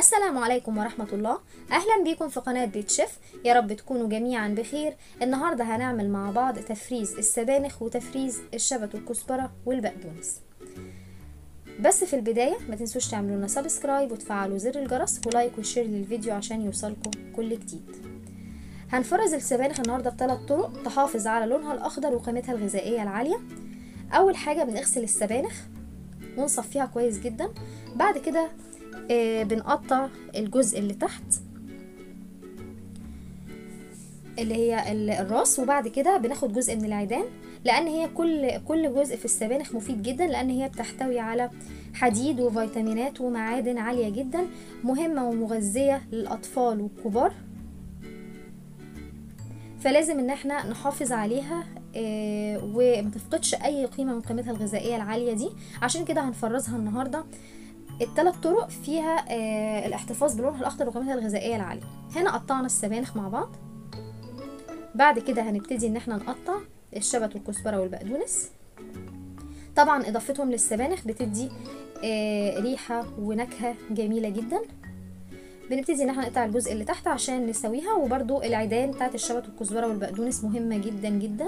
السلام عليكم ورحمة الله أهلا بيكم في قناة بيت شيف يا رب تكونوا جميعا بخير النهاردة هنعمل مع بعض تفريز السبانخ وتفريز الشبت والكزبرة والبقدونس بس في البداية ما تنسوش تعملوا لنا سبسكرايب وتفعلوا زر الجرس ولايك وشير للفيديو عشان يوصلكم كل جديد هنفرز السبانخ النهاردة بثلاث طرق تحافظ على لونها الأخضر وقيمتها الغذائية العالية أول حاجة بنغسل السبانخ ونصفيها كويس جدا بعد كده آه بنقطع الجزء اللي تحت اللي هي الراس وبعد كده بناخد جزء من العيدان لان هي كل كل جزء في السبانخ مفيد جدا لان هي بتحتوي على حديد وفيتامينات ومعادن عاليه جدا مهمه ومغذيه للاطفال والكبار فلازم ان احنا نحافظ عليها آه وما تفقدش اي قيمه من قيمتها الغذائيه العاليه دي عشان كده هنفرزها النهارده الثلاث طرق فيها آه الاحتفاظ بلونها الاخضر وقيمتها الغذائيه العاليه هنا قطعنا السبانخ مع بعض بعد كده هنبتدي ان احنا نقطع الشبت والكزبره والبقدونس طبعا اضافتهم للسبانخ بتدي آه ريحه ونكهه جميله جدا بنبتدي ان احنا نقطع الجزء اللي تحت عشان نسويها وبرده العيدان بتاعت الشبت والكزبره والبقدونس مهمه جدا جدا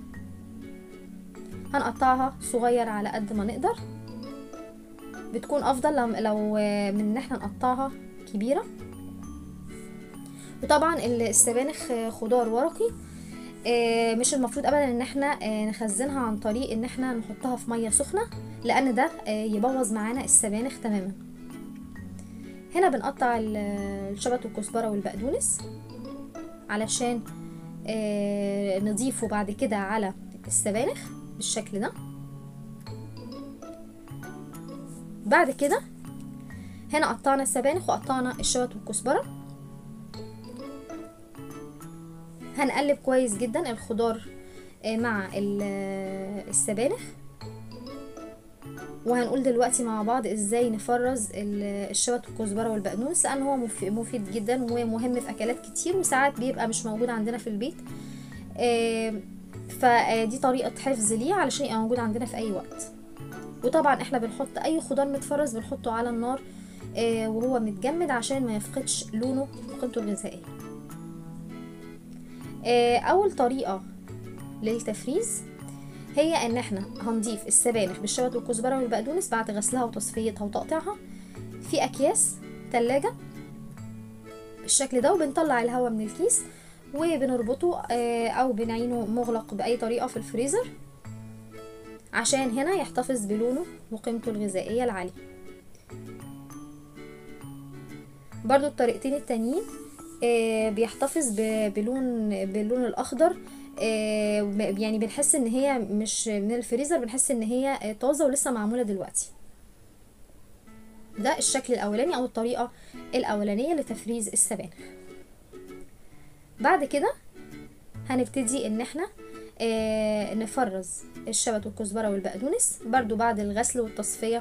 هنقطعها صغير على قد ما نقدر بتكون افضل لو من ان احنا نقطعها كبيره وطبعا السبانخ خضار ورقي مش المفروض ابدا ان احنا نخزنها عن طريق ان احنا نحطها في ميه سخنه لان ده يبوظ معانا السبانخ تماما هنا بنقطع الشبت والكزبره والبقدونس علشان نضيفه بعد كده على السبانخ بالشكل ده بعد كده هنا قطعنا السبانخ وقطعنا الشبت والكزبره هنقلب كويس جدا الخضار مع السبانخ وهنقول دلوقتي مع بعض ازاي نفرز الشبت والكزبره والبقدونس لان هو مفيد جدا ومهم في اكلات كتير وساعات بيبقى مش موجود عندنا في البيت فدي طريقه حفظ ليه علشان يبقى موجود عندنا في اي وقت وطبعا احنا بنحط اي خضار متفرز بنحطه على النار آه وهو متجمد عشان ما يفقدش لونه وقيمته الغذائيه آه اول طريقه للتفريز هي ان احنا هنضيف السبانخ بالشبت والكزبره والبقدونس بعد غسلها وتصفيتها وتقطيعها في اكياس تلاجة بالشكل ده وبنطلع الهواء من الكيس وبنربطه آه او بنعينه مغلق باي طريقه في الفريزر عشان هنا يحتفظ بلونه وقيمته الغذائية العالية برضو الطريقتين التانيين آه بيحتفظ بلون باللون الاخضر آه يعني بنحس ان هي مش من الفريزر بنحس ان هي طازه ولسه معموله دلوقتي ده الشكل الاولاني او الطريقه الاولانيه لتفريز السبانخ بعد كده هنبتدي ان احنا آه نفرز الشبت والكزبرة والبقدونس برضو بعد الغسل والتصفية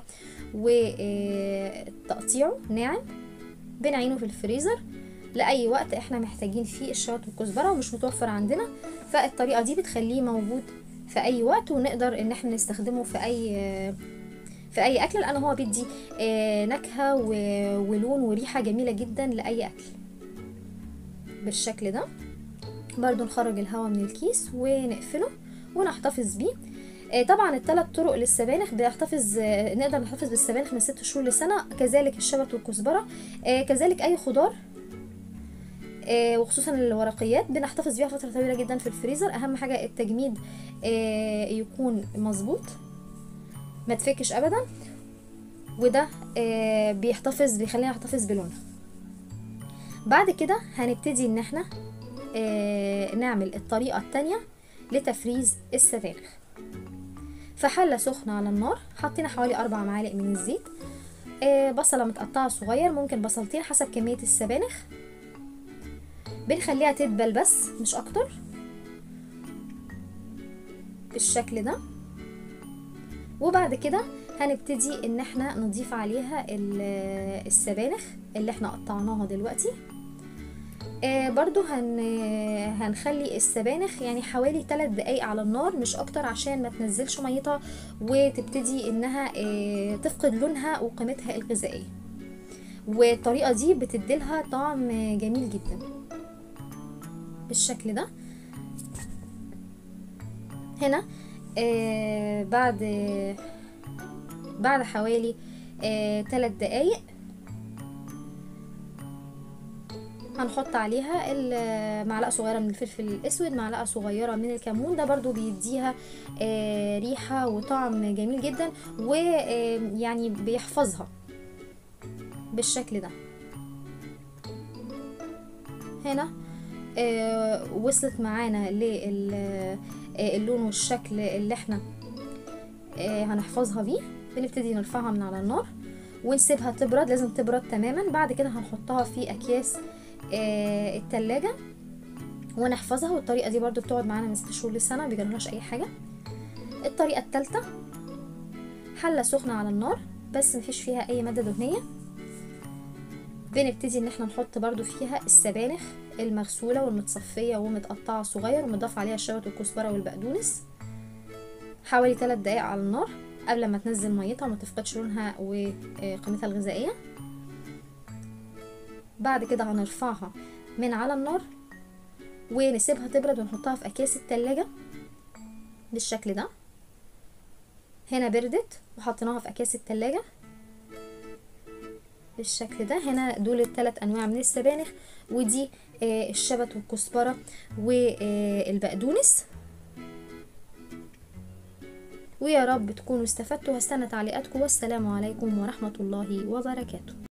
وتقطيعه ناعم بنعينه في الفريزر لأي وقت احنا محتاجين فيه الشبت والكزبرة ومش متوفر عندنا فالطريقة دي بتخليه موجود في أي وقت ونقدر ان احنا نستخدمه في أي في أي أكل لأن هو بيدي آه نكهة ولون وريحة جميلة جدا لأي أكل بالشكل ده برضو نخرج الهواء من الكيس ونقفله ونحتفظ بيه آه طبعا الثلاث طرق للسبانخ بنحتفظ آه نقدر نحتفظ بالسبانخ من ست شهور لسنه كذلك الشبت والكزبره آه كذلك اي خضار وخصوصا الورقيات بنحتفظ بيها فتره طويله جدا في الفريزر اهم حاجه التجميد يكون مظبوط ما تفكش ابدا وده بيحتفظ بيخلينا نحتفظ بلونها بعد كده هنبتدي ان احنا آه نعمل الطريقة التانية لتفريز السبانخ في حلة سخنة على النار حطينا حوالي أربع معالق من الزيت آه بصلة متقطعة صغير ممكن بصلتين حسب كمية السبانخ بنخليها تدبل بس مش أكتر بالشكل ده وبعد كده هنبتدي ان احنا نضيف عليها السبانخ اللي احنا قطعناها دلوقتي آه برضو هن هنخلي السبانخ يعني حوالي 3 دقايق على النار مش اكتر عشان ما تنزلش ميتها وتبتدي انها آه تفقد لونها وقيمتها الغذائيه والطريقه دي بتديلها طعم جميل جدا بالشكل ده هنا آه بعد بعد حوالي آه 3 دقايق هنحط عليها ال- معلقه صغيره من الفلفل الاسود معلقه صغيره من الكمون ده برضو بيديها آه، ريحه وطعم جميل جدا ويعني بيحفظها بالشكل ده هنا آه، وصلت معانا للون والشكل اللي احنا آه، هنحفظها بيه بنبتدي نرفعها من على النار ونسيبها تبرد لازم تبرد تماما بعد كده هنحطها في اكياس آه، التلاجة ونحفظها والطريقة دي برضو بتقعد معانا من ست شهور لسنة مبيجرالهاش أي حاجة الطريقة التالتة حلة سخنة على النار بس مفيش فيها أي مادة دهنية بنبتدي ان احنا نحط برضو فيها السبانخ المغسولة والمتصفية ومتقطعة صغير ومضاف عليها الشبت والكزبرة والبقدونس حوالي 3 دقايق على النار قبل ما تنزل ميتها وما تفقدش لونها وقيمتها الغذائية بعد كده هنرفعها من على النار ونسيبها تبرد ونحطها في اكياس التلاجة بالشكل ده هنا بردت وحطيناها في اكياس التلاجة بالشكل ده هنا دول الثلاث انواع من السبانخ ودي آه، الشبت والكزبره والبقدونس ويا رب تكونوا استفدتوا هستنى تعليقاتكم والسلام عليكم ورحمه الله وبركاته